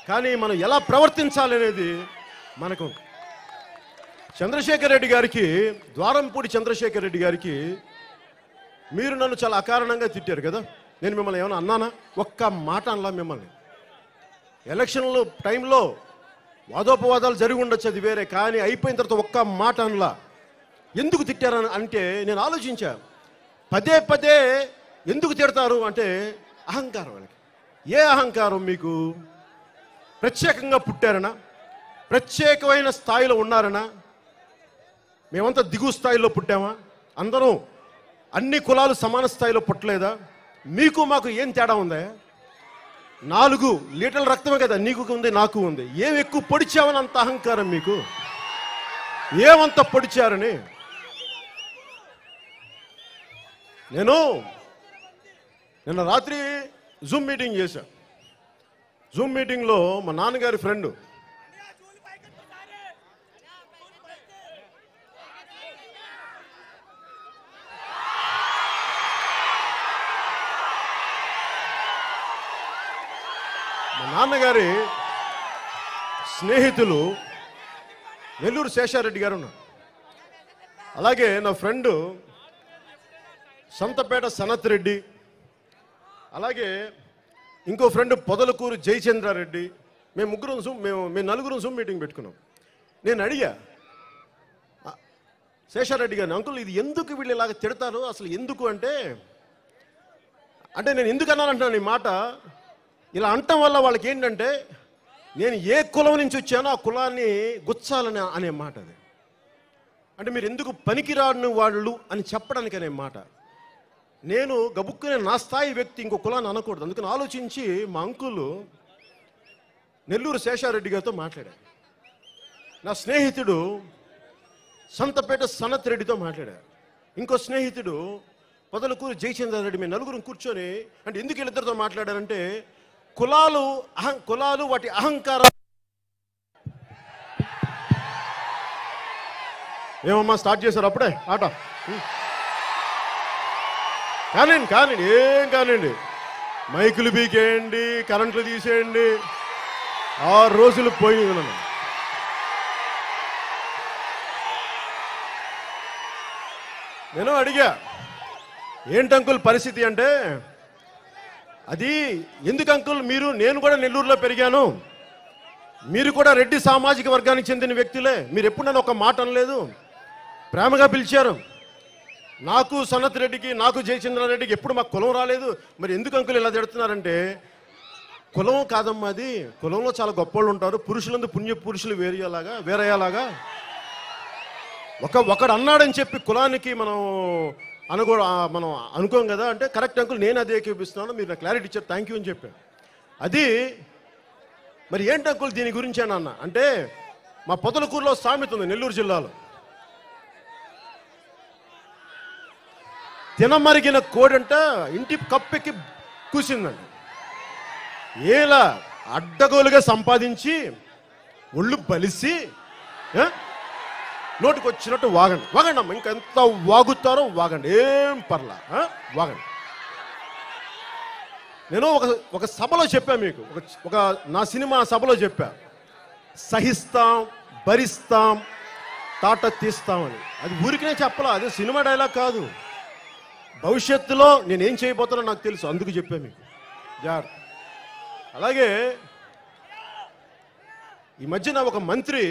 కానీ మనం ఎలా ప్రవర్తించాలి అనేది మనకు చంద్రశేఖర్ రెడ్డి గారికి ద్వారంపూడి చంద్రశేఖర్ రెడ్డి గారికి మీరు నన్ను చాలా అకారణంగా తిట్టారు కదా నేను మిమ్మల్ని ఏమైనా అన్నానా ఒక్క మాట అనలా మిమ్మల్ని ఎలక్షన్లు టైంలో వాదోపవాదాలు జరిగి ఉండొచ్చు అది వేరే కానీ అయిపోయిన తర్వాత ఒక్క మాట అనలా ఎందుకు తిట్టారని అంటే నేను ఆలోచించా పదే పదే ఎందుకు తిడతారు అంటే అహంకారం వాళ్ళకి ఏ అహంకారం మీకు ప్రత్యేకంగా పుట్టారనా ప్రత్యేకమైన స్థాయిలో ఉన్నారనా మేమంతా దిగు స్థాయిలో పుట్టామా అందరం అన్ని కులాలు సమాన స్థాయిలో పుట్టలేదా మీకు మాకు ఏం తేడా ఉందా నాలుగు లీటర్ల రక్తమే కదా నీకు ఉంది నాకు ఉంది ఏం ఎక్కువ పొడిచావని అంత అహంకారం మీకు ఏమంత పొడిచారని నేను నిన్న రాత్రి జూమ్ మీటింగ్ చేశా జూమ్ మీటింగ్లో మా నాన్నగారి ఫ్రెండ్ మా నాన్నగారి స్నేహితులు నెల్లూరు శేషారెడ్డి గారు ఉన్నారు అలాగే నా ఫ్రెండ్ సంతపేట సనత్ రెడ్డి అలాగే ఇంకో ఫ్రెండ్ పొదలకూరు జయచంద్రారెడ్డి మేము ముగ్గురం జూమ్ మేము మేము నలుగురం జూమ్ మీటింగ్ పెట్టుకున్నాం నేను అడిగా ఆ, శేషారెడ్డి గారిని అంకుల్ ఇది ఎందుకు వీళ్ళు ఇలాగ తిడతారు అసలు ఎందుకు అంటే అంటే నేను ఎందుకు అన్నానంటున్నాను ఈ మాట ఇలా అంటం వల్ల వాళ్ళకి ఏంటంటే నేను ఏ కులం నుంచి వచ్చానో ఆ కులాన్ని గుచ్చాలని అనే మాట అది అంటే మీరు ఎందుకు పనికిరాని వాళ్ళు అని చెప్పడానికి అనే మాట నేను గబుక్కునే నా స్థాయి వ్యక్తి ఇంకో కులాన్ని అనకూడదు అందుకని ఆలోచించి మా అంకులు నెల్లూరు శేషారెడ్డి గారితో మాట్లాడారు నా స్నేహితుడు సంతపేట సనత్ రెడ్డితో మాట్లాడారు ఇంకో స్నేహితుడు పొదలకూరు జయచంద్రారెడ్డి మేము నలుగురు కూర్చొని అంటే ఎందుకు వీళ్ళిద్దరితో మాట్లాడారంటే కులాలు అహం కులాలు వాటి అహంకారం ఏమమ్మా స్టార్ట్ చేశారు అప్పుడే ఆట ఉం. కానివ్వండి కానివ్వండి ఏం కానివ్వండి మైకులు బీకేయండి కరెంట్లు తీసేయండి ఆరు రోజులు పోయి నన్ను నేను అడిగా ఏంటి అంకుల్ పరిస్థితి అంటే అది ఎందుకు అంకుల్ మీరు నేను కూడా నెల్లూరులో పెరిగాను మీరు కూడా రెడ్డి సామాజిక వర్గానికి చెందిన వ్యక్తులే మీరు ఎప్పుడు నన్ను ఒక మాట అనలేదు ప్రేమగా పిలిచారు నాకు సనత్ రెడ్డికి నాకు జయచంద్రారెడ్డికి ఎప్పుడు మాకు కులం రాలేదు మరి ఎందుకు అంకుల్ ఇలా తిడుతున్నారంటే కులం కాదమ్మా అది కులంలో చాలా గొప్పవాళ్ళు ఉంటారు పురుషులందు పుణ్య పురుషులు వేరేలాగా వేరేలాగా ఒక ఒకడు అన్నాడని చెప్పి కులానికి మనం అనుకో ఆ, మనం అనుకోం కదా అంటే కరెక్ట్ అంకుల్ నేను అదే ఏకీపిస్తున్నాను మీరు నాకు క్లారిటీ ఇచ్చారు థ్యాంక్ యూ అని చెప్పాను అది మరి ఏంటి అంకుల్ దీని గురించి అని అన్న అంటే మా పొదలకూరులో సామెత ఉంది నెల్లూరు జిల్లాలో తినమరిగిన కోడంట ఇంటి కప్పెక్కి కూసిందండి ఏలా అడ్డగోలుగా సంపాదించి ఒళ్ళు బలిసి ఆ? నోటికి వచ్చినట్టు వాగండి వాగండి అమ్మ ఇంకెంత వాగుతారో వాగండి ఏం పర్లా ఆ? వాగండి నేను ఒక ఒక సభలో చెప్పా మీకు ఒక ఒక నా సినిమా సభలో చెప్పా సహిస్తాం భరిస్తాం తాట తీస్తామని అది ఊరికనే చెప్పలా అది సినిమా డైలాగ్ కాదు భవిష్యత్తులో నేనేం చేయబోతానో నాకు తెలుసు అందుకు చెప్పా మీకు జాగ్రత్త అలాగే ఈ మధ్యన ఒక మంత్రి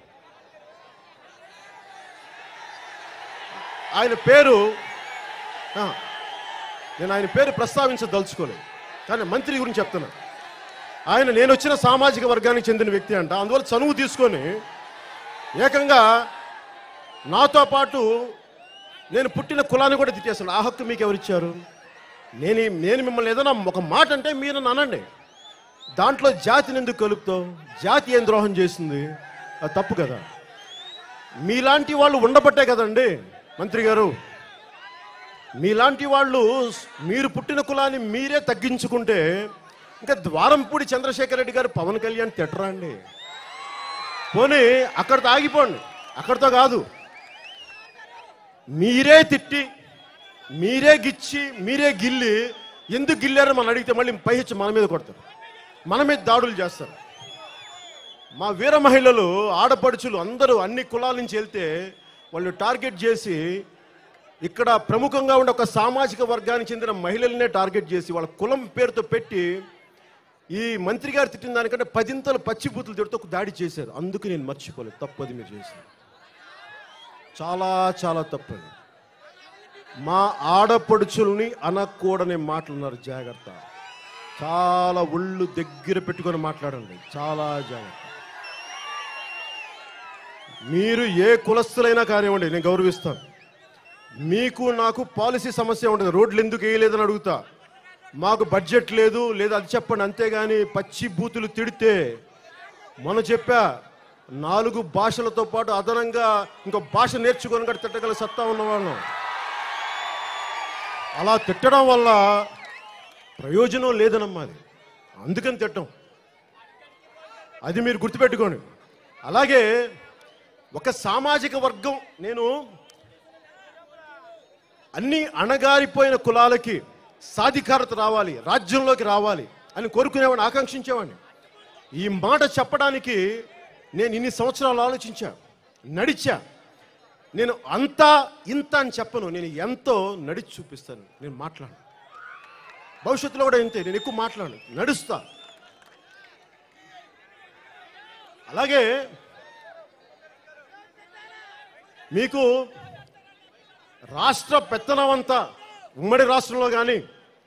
ఆయన పేరు ఆ, నేను ఆయన పేరు ప్రస్తావించదలుచుకోలేదు కానీ మంత్రి గురించి చెప్తున్నా ఆయన నేను వచ్చిన సామాజిక వర్గానికి చెందిన వ్యక్తి అంట అందువల్ల చనువు తీసుకొని ఏకంగా నాతో పాటు నేను పుట్టిన కులాన్ని కూడా తిట్టేస్తాను ఆ హక్కు మీకు ఎవరిచ్చారు నేను నేను మిమ్మల్ని ఏదైనా ఒక మాట అంటే మీరు నన్ను అనండి దాంట్లో జాతిని ఎందుకు కలుపుతావు జాతి ఏం ద్రోహం చేసింది అది తప్పు కదా మీలాంటి వాళ్ళు ఉండబట్టే కదండి మంత్రి గారు మీలాంటి వాళ్ళు మీరు పుట్టిన కులాన్ని మీరే తగ్గించుకుంటే ఇంకా ద్వారంపూడి చంద్రశేఖర్ రెడ్డి గారు పవన్ కళ్యాణ్ తిట్టరా అండి పోనీ అక్కడితో ఆగిపోండి అక్కడితో కాదు మీరే తిట్టి మీరే గిచ్చి మీరే గిల్లి ఎందుకు గిల్లారో మనం అడిగితే మళ్ళీ పైహెచ్చి మన మీద కొడతారు మన మీద దాడులు చేస్తారు మా వీర మహిళలు ఆడపడుచులు అందరూ అన్ని కులాల నుంచి వెళ్తే వాళ్ళు టార్గెట్ చేసి ఇక్కడ ప్రముఖంగా ఉండే ఒక సామాజిక వర్గానికి చెందిన మహిళలనే టార్గెట్ చేసి వాళ్ళ కులం పేరుతో పెట్టి ఈ మంత్రి గారు తిట్టిన దానికంటే పదింతలు పచ్చిబూతులు తిడుతూ ఒక దాడి చేశారు అందుకు నేను మర్చిపోలేదు తప్పది మీరు చేశారు చాలా చాలా తప్పది మా ఆడపడుచుల్ని అనకూడని మాటలున్నారు జాగ్రత్త చాలా ఒళ్ళు దగ్గర పెట్టుకొని మాట్లాడండి చాలా జాగ్రత్త మీరు ఏ కులస్తులైనా కానివ్వండి నేను గౌరవిస్తాను మీకు నాకు పాలసీ సమస్య ఉంటుంది రోడ్లు ఎందుకు వేయలేదని అడుగుతా మాకు బడ్జెట్ లేదు లేదా అది చెప్పండి అంతేగాని పచ్చి బూతులు తిడితే మొన్న చెప్పా నాలుగు భాషలతో పాటు అదనంగా ఇంకో భాష నేర్చుకొని కూడా తిట్టగల సత్తా ఉన్నవాళ్ళం అలా తిట్టడం వల్ల ప్రయోజనం లేదనమ్మా అది అందుకని తిట్టం అది మీరు గుర్తుపెట్టుకోండి అలాగే ఒక సామాజిక వర్గం నేను అన్ని అణగారిపోయిన కులాలకి సాధికారత రావాలి రాజ్యంలోకి రావాలి అని కోరుకునేవాడిని ఆకాంక్షించేవాడిని ఈ మాట చెప్పడానికి నేను ఇన్ని సంవత్సరాలు ఆలోచించా నడిచా నేను అంతా ఇంత అని చెప్పను నేను ఎంతో నడిచి చూపిస్తాను నేను మాట్లాడు భవిష్యత్తులో కూడా ఇంతే నేను ఎక్కువ మాట్లాడు నడుస్తా అలాగే మీకు రాష్ట్ర పెత్తనం అంతా ఉమ్మడి రాష్ట్రంలో కానీ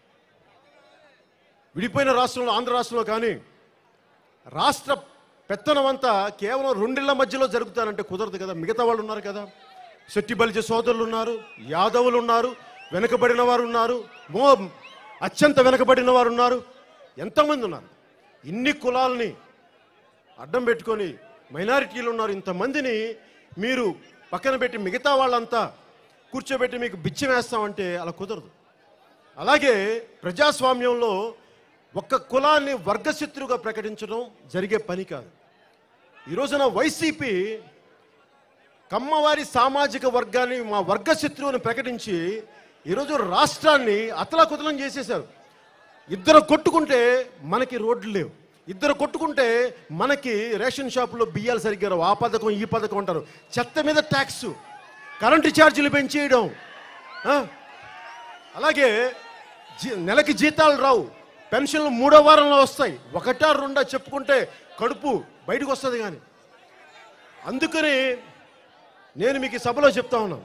విడిపోయిన రాష్ట్రంలో ఆంధ్ర రాష్ట్రంలో కానీ రాష్ట్ర పెత్తనం అంతా కేవలం రెండిళ్ల మధ్యలో జరుగుతానంటే కుదరదు కదా మిగతా వాళ్ళు ఉన్నారు కదా శెట్టి బలిజ సోదరులు ఉన్నారు యాదవులు ఉన్నారు వెనుకబడిన వారు ఉన్నారు మో అత్యంత వెనుకబడిన వారు ఉన్నారు ఎంతమంది ఉన్నారు ఇన్ని కులాలని అడ్డం పెట్టుకొని మైనారిటీలు ఉన్నారు ఇంతమందిని మీరు పక్కన పెట్టి మిగతా వాళ్ళంతా కూర్చోబెట్టి మీకు బిచ్చం వేస్తామంటే అలా కుదరదు అలాగే ప్రజాస్వామ్యంలో ఒక్క కులాన్ని వర్గశత్రువుగా ప్రకటించడం జరిగే పని కాదు ఈ రోజున వైసీపీ కమ్మవారి సామాజిక వర్గాన్ని మా వర్గశత్రువుని ప్రకటించి ఈరోజు రాష్ట్రాన్ని అతలాకుతలం చేసేశారు ఇద్దరు కొట్టుకుంటే మనకి రోడ్లు లేవు ఇద్దరు కొట్టుకుంటే మనకి రేషన్ షాపులో బియ్యాలు సరిగ్గా రావు ఆ పథకం ఈ పథకం అంటారు చెత్త మీద ట్యాక్స్ కరెంటు ఛార్జీలు పెంచేయడం ఆ? అలాగే జీ- నెలకి జీతాలు రావు పెన్షన్లు మూడో వారంలో వస్తాయి ఒకటా రెండా చెప్పుకుంటే కడుపు బయటకు వస్తుంది కానీ అందుకని నేను మీకు ఈ సభలో చెప్తా ఉన్నాను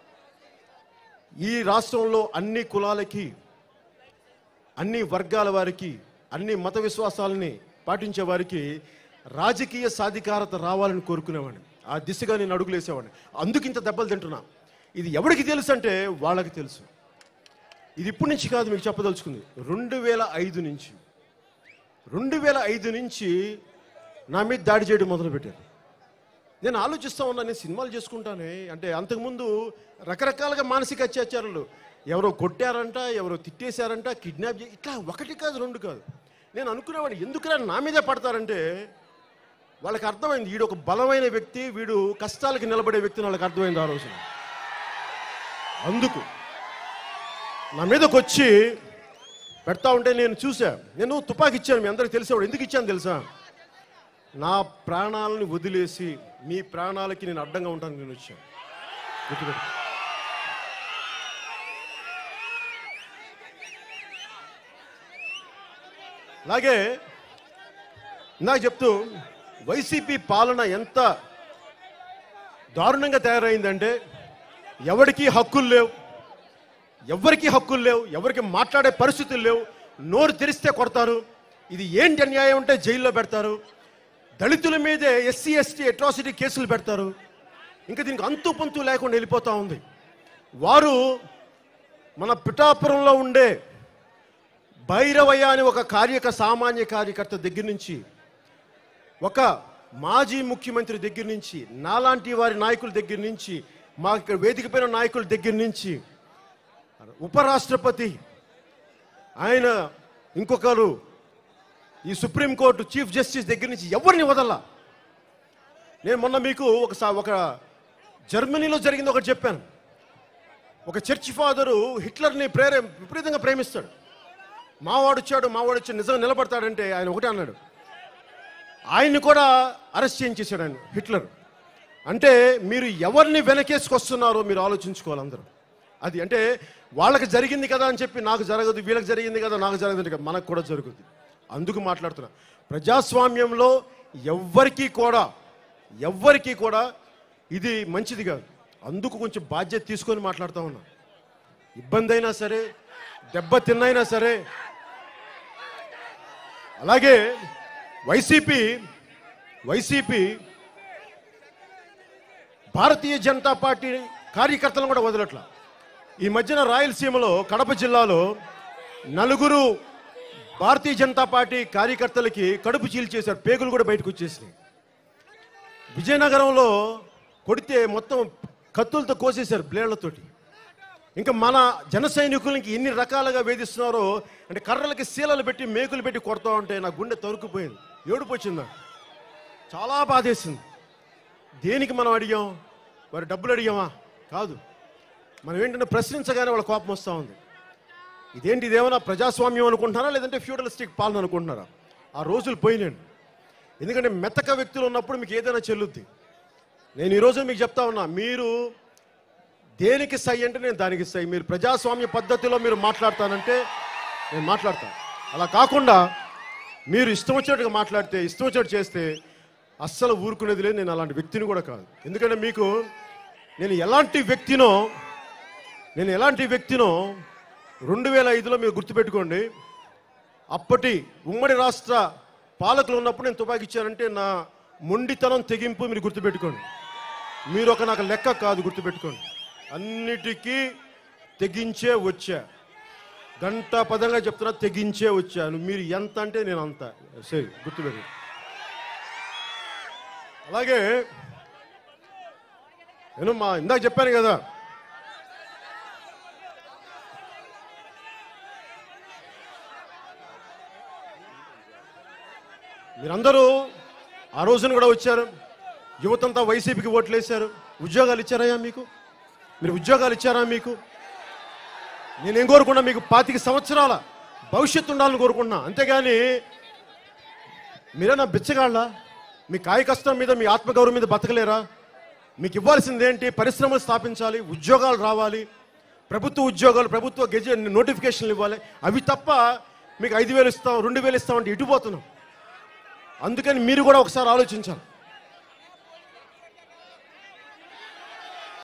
ఈ రాష్ట్రంలో అన్ని కులాలకి అన్ని వర్గాల వారికి అన్ని మత విశ్వాసాలని పాటించే వారికి రాజకీయ సాధికారత రావాలని కోరుకునేవాడిని ఆ దిశగా నేను అడుగులేసేవాడిని అందుకు ఇంత దెబ్బలు తింటున్నా ఇది ఎవరికి తెలుసు అంటే వాళ్ళకి తెలుసు ఇది ఇప్పటి నుంచి కాదు మీకు చెప్పదలుచుకుంది రెండు వేల ఐదు నుంచి రెండు వేల ఐదు నుంచి నా మీద దాడి చేయడం మొదలుపెట్టారు నేను ఆలోచిస్తా ఉన్నా నేను సినిమాలు చేసుకుంటానే అంటే అంతకుముందు రకరకాలుగా మానసిక అత్యాచారాలు ఎవరో కొట్టారంట ఎవరో తిట్టేశారంట కిడ్నాప్ చే ఇట్లా ఒకటి కాదు రెండు కాదు నేను అనుకునేవాడిని ఎందుకురా నా మీదే పడతారంటే వాళ్ళకి అర్థమైంది వీడు ఒక బలమైన వ్యక్తి వీడు కష్టాలకి నిలబడే వ్యక్తి వాళ్ళకి అర్థమైంది ఆ రోజున అందుకు నా మీదకి వచ్చి పెడతా ఉంటే నేను చూసా నేను తుపాకి ఇచ్చాను మీ అందరికి తెలిసేవాడు ఎందుకు ఇచ్చాను తెలుసా నా ప్రాణాలని వదిలేసి మీ ప్రాణాలకి నేను అడ్డంగా ఉంటాను నేను వచ్చాను గుర్తుపెట్టు. అలాగే నాకు చెప్తూ వైసీపీ పాలన ఎంత దారుణంగా తయారైందంటే ఎవరికి హక్కులు లేవు ఎవరికి హక్కులు లేవు ఎవరికి మాట్లాడే పరిస్థితులు లేవు నోరు తెరిస్తే కొడతారు ఇది ఏంటి అన్యాయం అంటే జైల్లో పెడతారు దళితుల మీదే ఎస్సీ ఎస్టీ అట్రాసిటీ కేసులు పెడతారు ఇంకా దీనికి అంతు పొంతు లేకుండా వెళ్ళిపోతా ఉంది వారు మన పిఠాపురంలో ఉండే భైరవయ్య అని ఒక కార్యక సామాన్య కార్యకర్త దగ్గర నుంచి ఒక మాజీ ముఖ్యమంత్రి దగ్గర నుంచి నాలాంటి వారి నాయకుల దగ్గర నుంచి మా ఇక్కడ వేదికపైన నాయకుల దగ్గర నుంచి ఉపరాష్ట్రపతి ఆయన ఇంకొకరు ఈ సుప్రీంకోర్టు చీఫ్ జస్టిస్ దగ్గర నుంచి ఎవరిని వదల్లా నేను మొన్న మీకు ఒక సా- ఒక జర్మనీలో జరిగింది ఒకటి చెప్పాను ఒక చర్చ్ ఫాదరు హిట్లర్ని ప్రేరే విపరీతంగా ప్రేమిస్తాడు మావాడు వచ్చాడు మావాడు వచ్చాడు నిజంగా నిలబడతాడంటే ఆయన ఒకటే అన్నాడు ఆయన్ని కూడా అరెస్ట్ చేయించేశాడు ఆయన హిట్లర్ అంటే మీరు ఎవరిని వెనకేసుకొస్తున్నారో మీరు ఆలోచించుకోవాలి అందరూ అది అంటే వాళ్ళకి జరిగింది కదా అని చెప్పి నాకు జరగదు వీళ్ళకి జరిగింది కదా నాకు జరగదు కదా మనకు కూడా జరుగుద్ది అందుకు మాట్లాడుతున్నా ప్రజాస్వామ్యంలో ఎవ్వరికీ కూడా ఎవ్వరికీ కూడా ఇది మంచిది కాదు అందుకు కొంచెం బాధ్యత తీసుకొని మాట్లాడుతూ ఉన్నా ఇబ్బంది అయినా సరే దెబ్బ తిన్నైనా సరే అలాగే YCP YCP Bharatiya Janata party కార్యకర్తలను కూడా వదలట్ల ఈ మధ్యన రాయలసీమలో కడప జిల్లాలో నలుగురు భారతీయ జనతా పార్టీ కార్యకర్తలకి కడుపు చీల్చేశారు పేగులు కూడా బయటకు వచ్చేసినాయి విజయనగరంలో కొడితే మొత్తం కత్తులతో కోసేశారు బ్లేడ్లతోటి ఇంకా మన జన సైనికులకి ఎన్ని రకాలుగా వేధిస్తున్నారో అంటే కర్రలకి శీలలు పెట్టి మేకులు పెట్టి కొడతా ఉంటే నా గుండె తరుక్కుపోయింది ఏడుపు వచ్చింది నాకు. చాలా బాధేసింది దేనికి మనం అడిగాం వారి డబ్బులు అడిగామా కాదు మనం ఏంటంటే ప్రశ్నించగానే వాళ్ళ కోపం వస్తూ ఉంది ఇదేంటి ఇదేమన్నా ప్రజాస్వామ్యం అనుకుంటున్నారా లేదంటే ఫ్యూడలిస్టిక్ పాలన అనుకుంటున్నారా ఆ రోజులు పోయినాను ఎందుకంటే మెత్తక వ్యక్తులు ఉన్నప్పుడు మీకు ఏదైనా చెల్లుద్ది నేను ఈరోజు మీకు చెప్తా ఉన్నా మీరు దేనికి సై అంటే నేను దానికి సై మీరు ప్రజాస్వామ్య పద్ధతిలో మీరు మాట్లాడతానంటే నేను మాట్లాడతాను అలా కాకుండా మీరు ఇష్టం వచ్చినట్టుగా మాట్లాడితే ఇష్టం వచ్చినట్టు చేస్తే అస్సలు ఊరుకునేది లేదు నేను అలాంటి వ్యక్తిని కూడా కాదు ఎందుకంటే మీకు నేను ఎలాంటి వ్యక్తినో నేను ఎలాంటి వ్యక్తినో రెండు వేల ఐదులో మీరు గుర్తుపెట్టుకోండి అప్పటి ఉమ్మడి రాష్ట్ర పాలకులు ఉన్నప్పుడు నేను తుపాకి ఇచ్చానంటే నా మొండితనం తెగింపు మీరు గుర్తుపెట్టుకోండి మీరు ఒక నాకు లెక్క కాదు గుర్తుపెట్టుకోండి అన్నిటికీ తెగించే వచ్చా గంట పదంగా చెప్తున్నా తెగించే వచ్చాను మీరు ఎంత అంటే నేను అంత సరే గుర్తుపెట్టు అలాగే నేను మా ఇందాక చెప్పాను కదా మీరందరూ ఆ రోజున కూడా వచ్చారు యువతంతా వైసీపీకి ఓట్లు వేశారు ఉద్యోగాలు ఇచ్చారయ్యా మీకు మీరు ఉద్యోగాలు ఇచ్చారా మీకు నేనేం కోరుకున్నా మీకు పాతిక సంవత్సరాల భవిష్యత్తు ఉండాలని కోరుకుంటున్నా అంతేగాని మీరేనా బిచ్చగాళ్ళ మీ కాయ కష్టం మీద మీ ఆత్మగౌరవం మీద బతకలేరా మీకు ఇవ్వాల్సింది ఏంటి పరిశ్రమలు స్థాపించాలి ఉద్యోగాలు రావాలి ప్రభుత్వ ఉద్యోగాలు ప్రభుత్వ గెజ నోటిఫికేషన్లు ఇవ్వాలి అవి తప్ప మీకు ఐదు వేలు ఇస్తాం రెండు వేలు ఇస్తాం అంటే ఇటుపోతున్నాం అందుకని మీరు కూడా ఒకసారి ఆలోచించాలి